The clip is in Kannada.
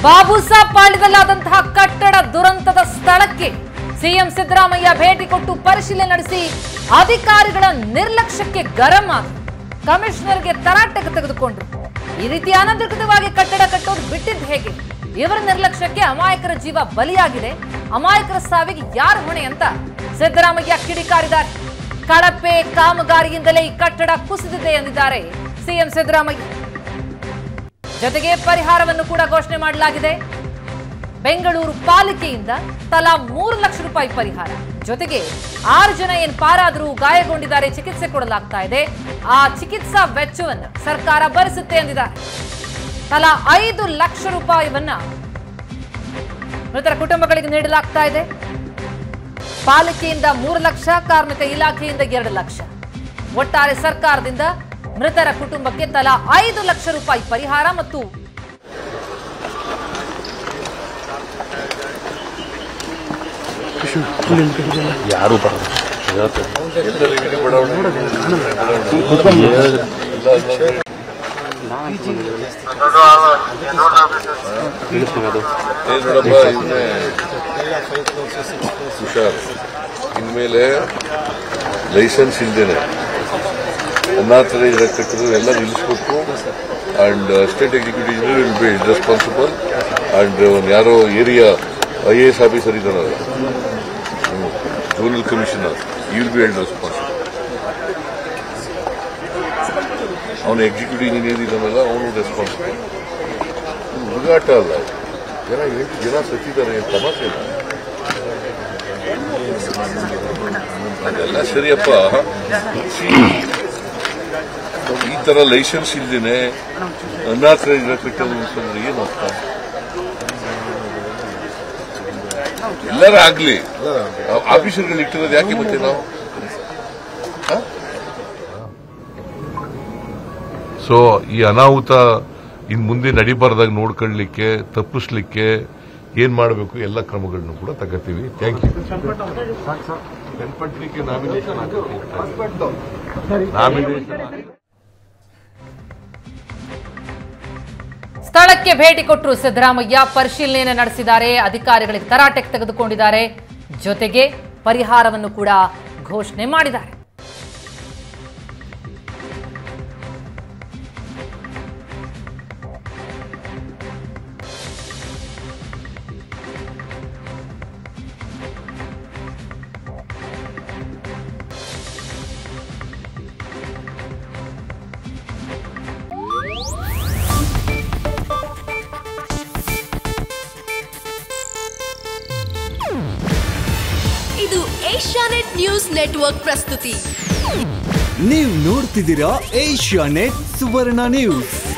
ಬಾಬುಸಾಬ್ ಪಾಳ್ಯದಲ್ಲಾದಂತಹ ಕಟ್ಟಡ ದುರಂತದ ಸ್ಥಳಕ್ಕೆ ಸಿಎಂ ಸಿದ್ದರಾಮಯ್ಯ ಭೇಟಿ ಕೊಟ್ಟು ಪರಿಶೀಲನೆ ನಡೆಸಿ ಅಧಿಕಾರಿಗಳ ನಿರ್ಲಕ್ಷ್ಯಕ್ಕೆ ಗರಂ ಆದ ಕಮಿಷನರ್ಗೆ ತರಾಟೆಗೆ ತೆಗೆದುಕೊಂಡ್ರು ಈ ರೀತಿ ಅನಧಿಕೃತವಾಗಿ ಕಟ್ಟಡ ಕಟ್ಟೋದು ಬಿಟ್ಟಿದ್ದು ಹೇಗೆ ಇವರ ನಿರ್ಲಕ್ಷ್ಯಕ್ಕೆ ಅಮಾಯಕರ ಜೀವ ಬಲಿಯಾಗಿದೆ ಅಮಾಯಕರ ಸಾವಿಗೆ ಯಾರು ಹೊಣೆ ಅಂತ ಸಿದ್ದರಾಮಯ್ಯ ಕಿಡಿಕಾರಿದ್ದಾರೆ ಕಳಪೆ ಕಾಮಗಾರಿಯಿಂದಲೇ ಈ ಕಟ್ಟಡ ಕುಸಿದಿದೆ ಎಂದಿದ್ದಾರೆ ಸಿಎಂ ಸಿದ್ದರಾಮಯ್ಯ ಜೊತೆಗೆ ಪರಿಹಾರವನ್ನು ಕೂಡ ಘೋಷಣೆ ಮಾಡಲಾಗಿದೆ ಬೆಂಗಳೂರು ಪಾಲಿಕೆಯಿಂದ ತಲಾ ಮೂರು ಲಕ್ಷ ರೂಪಾಯಿ ಪರಿಹಾರ ಜೊತೆಗೆ ಆರು ಜನ ಏನ್ ಪಾರಾದರೂ ಗಾಯಗೊಂಡಿದ್ದಾರೆ ಚಿಕಿತ್ಸೆ ಕೊಡಲಾಗ್ತಾ ಇದೆ ಆ ಚಿಕಿತ್ಸಾ ವೆಚ್ಚವನ್ನು ಸರ್ಕಾರ ಭರಿಸುತ್ತೆ ಎಂದಿದ್ದಾರೆ ತಲಾ ಐದು ಲಕ್ಷ ರೂಪಾಯಿವನ್ನ ಮೃತರ ಕುಟುಂಬಗಳಿಗೆ ನೀಡಲಾಗ್ತಾ ಇದೆ ಪಾಲಿಕೆಯಿಂದ ಮೂರು ಲಕ್ಷ ಕಾರ್ಮಿಕ ಇಲಾಖೆಯಿಂದ ಎರಡು ಲಕ್ಷ ಒಟ್ಟಾರೆ ಸರ್ಕಾರದಿಂದ ಮೃತರ ಕುಟುಂಬಕ್ಕೆ ತಲಾ ಐದು ಲಕ್ಷ ರೂಪಾಯಿ ಪರಿಹಾರ ಮತ್ತು ಯಾರು ಬರಲ್ಲ ಏನ್ ನೋಡಪ್ಪ ಇನ್ಮೇ ಹುಷಾರ್ ಇನ್ಮೇಲೆ ಲೈಸೆನ್ಸ್ ಇಲ್ದೇನೆ ಅನಾಥರೈಸ್ ಕಟ್ಟಿದ್ರು ಎಲ್ಲ ನಿಲ್ಲಿಸ್ಬೇಕು and state executive engineer will be responsible and ಯಾರೋ area I A S officer ಇದ್ದಾನಲ್ಲ ರೂರಲ್ ಕಮಿಷನರ್ ಈ ವಿಲ್ ಬಿ ಹೆಲ್ಡ್ ರೆಸ್ಪಾನ್ಸಿಬಲ್ ಅವನು ಎಕ್ಸಿಕ್ಯೂಟಿವ್ ಇಂಜಿನಿಯರ್ ಇದ್ದಾನಲ್ಲ ಅವನು ರೆಸ್ಪಾನ್ಸಿಬಲ್ ಹುಡುಗಾಟ ಅಲ್ಲ ಜನ ಎಂಟು ಜನ ಸತ್ತಿದ್ದಾರೆ ಏನ್ ತಮಾಷೆ ಇಲ್ಲ ಅದೆಲ್ಲ ಸರಿಯಪ್ಪ See, ಈ ತರ ಲೈಸೆನ್ಸ್ ಇಲ್ದೇನೆ ಅನಾಥ ಕಟ್ಟೋದು ಅಂತಂದ್ರೆ ಏನು ಅರ್ಥ ಎಲ್ಲರೂ ಆಗ್ಲಿ ಆಫೀಸರ್ಗಳು ಇಟ್ಟಿರೋದು ಯಾಕೆ ಮತ್ತೆ ನಾವು ಸೊ ಈ ಅನಾಹುತ ಇನ್ ಮುಂದೆ ನಡಿಬಾರ್ದಾಗ ನೋಡ್ಕೊಳ್ಳಿಕ್ಕೆ ತಪ್ಪಿಸ್ಲಿಕ್ಕೆ ಏನ್ ಮಾಡಬೇಕು ಎಲ್ಲ ಕ್ರಮಗಳನ್ನು ಕೂಡ ತಗೋತೀವಿ ಥ್ಯಾಂಕ್ ಯು ಬೆನ್ಪಟ್ಲಿಕ್ಕೆ ನಾಮಿನೇಷನ್ ನಾಮಿನೇಷನ್ ಸ್ಥಳಕ್ಕೆ ಭೇಟಿ ಕೊಟ್ಟರು ಸಿದ್ದರಾಮಯ್ಯ ಪರಿಶೀಲನೆ ನಡೆಸಿದ್ದಾರೆ ಅಧಿಕಾರಿಗಳಿಗೆ ತರಾಟೆಗೆ ತೆಗೆದುಕೊಂಡಿದ್ದಾರೆ ಜೊತೆಗೆ ಪರಿಹಾರವನ್ನು ಕೂಡ ಘೋಷಣೆ ಮಾಡಿದ್ದಾರೆ ಇದು ಏಷ್ಯಾನೆಟ್ ನ್ಯೂಸ್ ನೆಟ್ವರ್ಕ್ ಪ್ರಸ್ತುತಿ ನೀವು ನೋಡ್ತಿದ್ದೀರಾ ಏಷ್ಯಾ ನೆಟ್ ಸುವರ್ಣ ನ್ಯೂಸ್